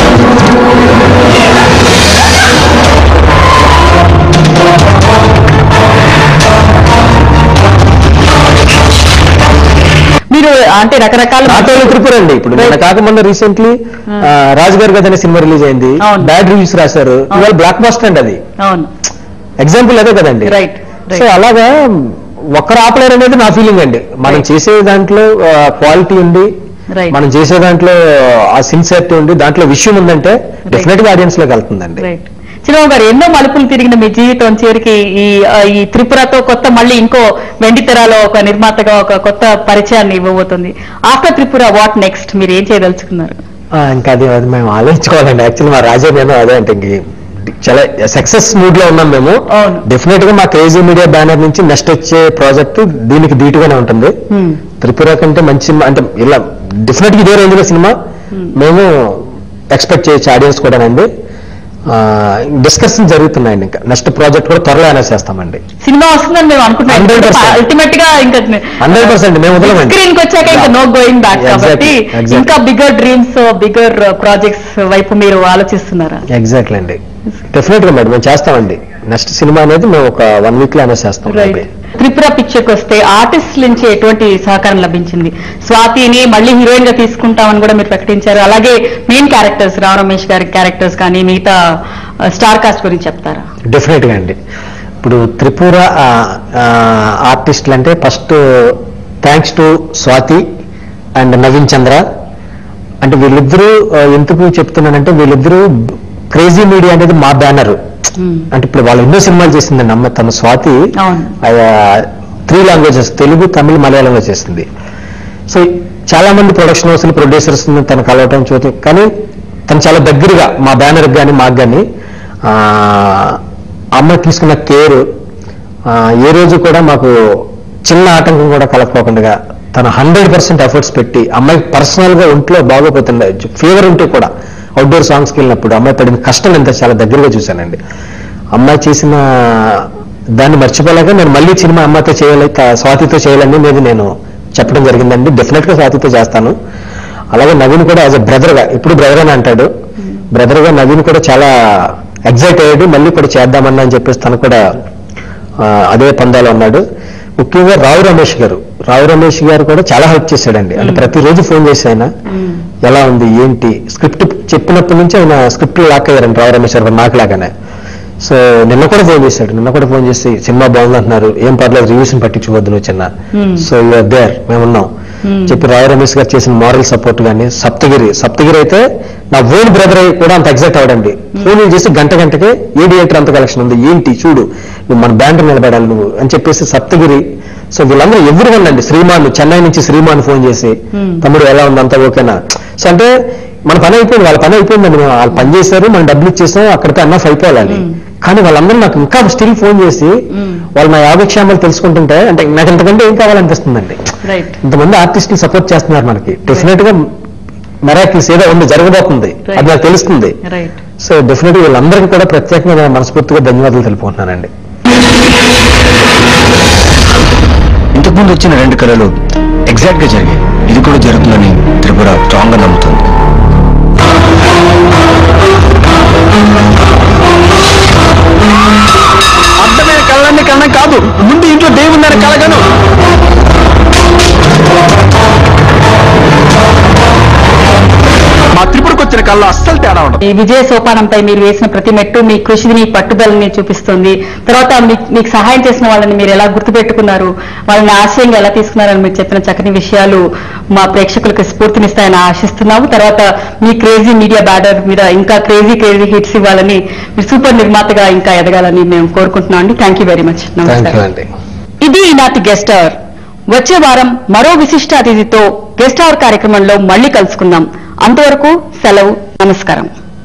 మీరు అంటే రకరకాల నాతో త్రిపుర అండి ఇప్పుడు నిన్న Right. కాక మొన్న రీసెంట్లీ రాజుగారి గది అనే సినిమా రిలీజ్ అయింది అవును. బ్యాడ్ రివ్యూస్ రాశారు ఇవాళ బ్లాక్ బాస్టర్ అండి అది అవును ఎగ్జాంపుల్ అదే కదండి రైట్ సో రైట్ అలాగా ఒక్కరు ఆపలేరు అనేది నా ఫీలింగ్ అండి మనం Right. చేసే దాంట్లో క్వాలిటీ ఉండి రైట్ మనం చేసే దాంట్లో ఆ సిన్సియరిటీ ఉండి దాంట్లో విషయం ఉందంటే డెఫినెట్ గా ఆడియన్స్ లోకి వెళ్తుందండి రైట్ చిన్నబాబు గారు ఎన్నో మలుపులు తిరిగిన మీ జీవితం చివరికి ఈ ఆ, ఈ త్రిపురతో కొత్త మళ్ళీ ఇంకో వెండి తెరాలో ఒక నిర్మాతగా ఒక కొత్త పరిచయాన్ని ఇవ్వబోతుంది ఆఫ్టర్ త్రిపుర వాట్ నెక్స్ట్ మీరు ఏం చేయదలుచుకున్నారు ఆ, ఇంకా అది అది మేము ఆలోచించుకోవాలండి యాక్చువల్లీ మా రాజా నేను అదే అంటే ఇంక చాలా సక్సెస్ మూడ్ లో ఉన్నాం మేము అవును. డెఫినెట్ గా మా క్రేజీ మీడియా బ్యానర్ నుంచి నెక్స్ట్ వచ్చే ప్రాజెక్ట్ దీనికి ధీటుగానే ఉంటుంది Hmm. త్రిపుర కంటే మంచి సినిమా అంటే ఇలా డెఫినెట్ గా ఇదే రేంజ్ లో సినిమా మేము ఎక్స్పెక్ట్ చేయొచ్చు ఆడియన్స్ కూడానండి డిస్కషన్ జరుగుతున్నాయండి ఇంకా నెక్స్ట్ ప్రాజెక్ట్ కూడా త్వరలో అనౌన్స్ చేస్తామండి సినిమా వస్తుందని మేము అనుకుంటున్నాం 100%. అల్టిమేట్ గా ఇంకా 100% మేము వదలమండి. స్క్రీన్ కి వచ్చాక ఇంకా నో గోయింగ్ బ్యాక్ Yeah, కాబట్టి exactly, exactly. ఇంకా బిగ్గర్ డ్రీమ్స్ బిగ్గర్ ప్రాజెక్ట్స్ వైపు మీరు ఆలోచిస్తున్నారా ఎగ్జాక్ట్లీ అండి డెఫినెట్ గా మేడం మేము చేస్తామండి నెక్స్ట్ సినిమా అనేది మేము ఒక వన్ వీక్ లో అనౌన్స్ చేస్తాం రైట్ త్రిపుర పిక్చర్ కి వస్తే ఆర్టిస్ట్ నుంచి ఎటువంటి సహకారం లభించింది స్వాతిని మళ్ళీ హీరోయిన్ గా తీసుకుంటామని కూడా మీరు ప్రకటించారు అలాగే మెయిన్ క్యారెక్టర్స్ రావు రమేష్ గారి క్యారెక్టర్స్ కానీ మిగతా స్టార్ కాస్ట్ గురించి చెప్తారా డెఫినెట్ గా అండి ఇప్పుడు త్రిపుర ఆర్టిస్టులు అంటే first thanks to Swathi and Naveen Chandra అంటే వీళ్ళిద్దరూ ఆ, ఎందుకు చెప్తున్నానంటే వీళ్ళిద్దరూ క్రేజీ మీడియా అనేది మా బ్యానర్ అంటే ఇప్పుడు వాళ్ళు ఎన్నో సినిమాలు చేసిందండి అమ్మ తన స్వాతి అవును. త్రీ లాంగ్వేజెస్ తెలుగు తమిళ మలయాళంలో చేసింది సో చాలా మంది ప్రొడక్షన్ హౌస్లు ప్రొడ్యూసర్స్ తను కలవటం చూడటం కానీ తను చాలా దగ్గరగా మా బ్యానర్కి కానీ మాకు కానీ అమ్మ తీసుకున్న కేర్ ఏ రోజు కూడా మాకు చిన్న ఆటంకం కూడా కలగకోకుండా తను హండ్రెడ్ పర్సెంట్ ఎఫర్ట్స్ పెట్టి అమ్మాయికి పర్సనల్ గా ఒంట్లో బాగోపోతుండే ఫీవర్ ఉంటే కూడా అవుట్డోర్ సాంగ్స్కి వెళ్ళినప్పుడు అమ్మాయి పడిన కష్టం ఎంత చాలా దగ్గరగా చూశానండి అమ్మాయి చేసిన దాన్ని మర్చిపోలేక నేను మళ్ళీ సినిమా అమ్మాయితో చేయాలి క- స్వాతితో చేయాలని మీద నేను చెప్పడం జరిగిందండి డెఫినెట్ గా స్వాతితో చేస్తాను అలాగే నవీన్ కూడా యాజ్ అ బ్రదర్ గా ఇప్పుడు బ్రదర్ అని అంటాడు బ్రదర్ గా నవీన్ కూడా చాలా ఎగ్జైట్ అయ్యాడు మళ్ళీ కూడా చేద్దామన్నా అని చెప్పేసి తను కూడా ఆ, అదే పందాలో ఉన్నాడు ముఖ్యంగా రావు రమేష్ గారు రావు రమేష్ గారు కూడా చాలా హెల్ప్ చేశాడండి అంటే ప్రతిరోజు ఫోన్ చేసి ఆయన ఎలా ఉంది ఏంటి స్క్రిప్ట్ చెప్పినప్పటి నుంచి ఆయన స్క్రిప్ట్ లాక్ అయ్యారండి రావు రమేష్ గారు నాకు లాగానే సో నిన్న కూడా ఫోన్ చేశాడు నిన్న కూడా ఫోన్ చేసి సినిమా బాగుంది అంటున్నారు ఏం పర్లేదు రివ్యూస్ పట్టించుకోవద్దు నువ్వు చిన్న సో యూఆర్ దేర్ మేమున్నాం చెప్పి రావు రమేష్ గారు చేసిన మారల్ సపోర్ట్ కానీ సప్తగిరి సప్తగిరి అయితే నా ఓన్ బ్రదర్ కూడా అంత ఎగ్జైట్ అవడండి ఫోన్ చేసి గంట గంటకే ఏ థియేటర్ అంత కలెక్షన్ ఉంది ఏంటి చూడు నువ్వు మన బ్యాండ్ నిలబడాలి నువ్వు అని చెప్పేసి సప్తగిరి సో వీళ్ళందరూ ఎవరు ఉండండి శ్రీమాన్ చెన్నై నుంచి శ్రీమాన్ ఫోన్ చేసి తమ్ముడు ఎలా ఉంది అంతా ఓకేనా సో అంటే మన పని అయిపోయింది వాళ్ళ పని అయిపోయిందండి మేము వాళ్ళు పని చేశారు మనం డబ్బులు ఇచ్చేసాం అక్కడితో అన్న అయిపోవాలి కానీ వాళ్ళందరూ నాకు ఇంకా స్టిల్ ఫోన్ చేసి వాళ్ళు నా యోగక్షేమాలు తెలుసుకుంటుంటే అంటే నాకు ఇంతకంటే ఏం కావాలనిపిస్తుందండి రైట్ ఇంతమంది ఆర్టిస్టులు సపోర్ట్ చేస్తున్నారు మనకి డెఫినెట్ గా మెరాకిల్స్ ఏదో ఉంది జరగబోతుంది అది నాకు తెలుస్తుంది రైట్ సో డెఫినెట్ గా వీళ్ళందరికీ కూడా ప్రత్యేకంగా నేను మనస్ఫూర్తిగా ధన్యవాదాలు తెలుపుకుంటున్నానండి ఇంతకుముందు వచ్చిన రెండు కళలు ఎగ్జాక్ట్ గా జరిగాయి ఇది కూడా జరుగుతుందని త్రిపుర స్ట్రాంగ్ గా నమ్ముతుంది అర్థమైన కళ్ళన్ని కన్నా కాదు ముందు ఇంట్లో దేవుందని కలగను మా త్రిపురకు వచ్చిన కళ్ళ అస్సలు తేడా ఉండదు ఈ విజయ సోపానంపై మీరు వేసిన ప్రతి మెట్టు మీ కృషిని పట్టుదలని చూపిస్తుంది తర్వాత మీ- మీకు సహాయం చేసిన వాళ్ళని మీరు ఎలా గుర్తుపెట్టుకున్నారు వాళ్ళని ఆశయంగా ఎలా తీసుకున్నారని మీరు చెప్పిన చక్కని విషయాలు మా ప్రేక్షకులకు స్ఫూర్తినిస్తాయని ఆశిస్తున్నాము తర్వాత మీ క్రేజీ మీడియా బ్యాడర్ మీద ఇంకా క్రేజీ క్రేజీ హిట్స్ ఇవ్వాలని మీరు సూపర్ నిర్మాతగా ఇంకా ఎదగాలని మేము కోరుకుంటున్నాం అండి thank you very much thank you నమస్కారం అండి ఇది ఈనాటి గెస్ట్ అవర్ వచ్చే వారం మరో విశిష్ట అతిథితో గెస్ట్ అవర్ కార్యక్రమంలో మళ్ళీ కలుసుకుందాం అంతవరకు సెలవు నమస్కారం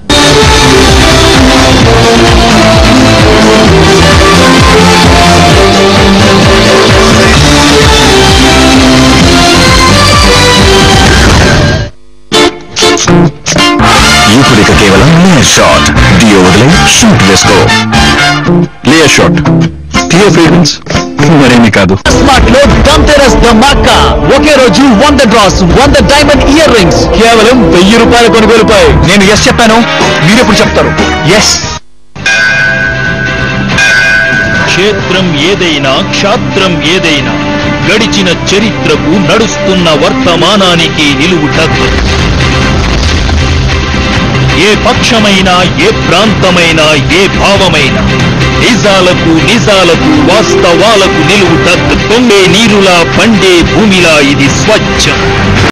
ఇప్పుడు ఇక కేవలం లేయర్ షాట్ డియో వదిలే షూట్ వేసుకో లేయర్ షాట్ క్లియర్ ఫ్రీడమ్స్ మరేమీ కాదు స్మార్ట్ లో దంతెరస్ ధమాకా ఒకే రోజు వంద డ్రాస్ వంద డైమండ్ ఇయర్ రింగ్స్ కేవలం వెయ్యి రూపాయల కొనుగోలుపై నేను ఎస్ చెప్పాను మీరు ఎప్పుడు చెప్తారు ఎస్ క్షేత్రం ఏదైనా క్షాత్రం ఏదైనా గడిచిన చరిత్రకు నడుస్తున్న వర్తమానానికి నిలువుటద్దు ఏ పక్షమైనా ఏ ప్రాంతమైనా ఏ భావమైనా నిజాలకు నిజాలకు వాస్తవాలకు నిలువుటద్దు పొంగే నీరులా పండే భూమిలా ఇది స్వచ్ఛం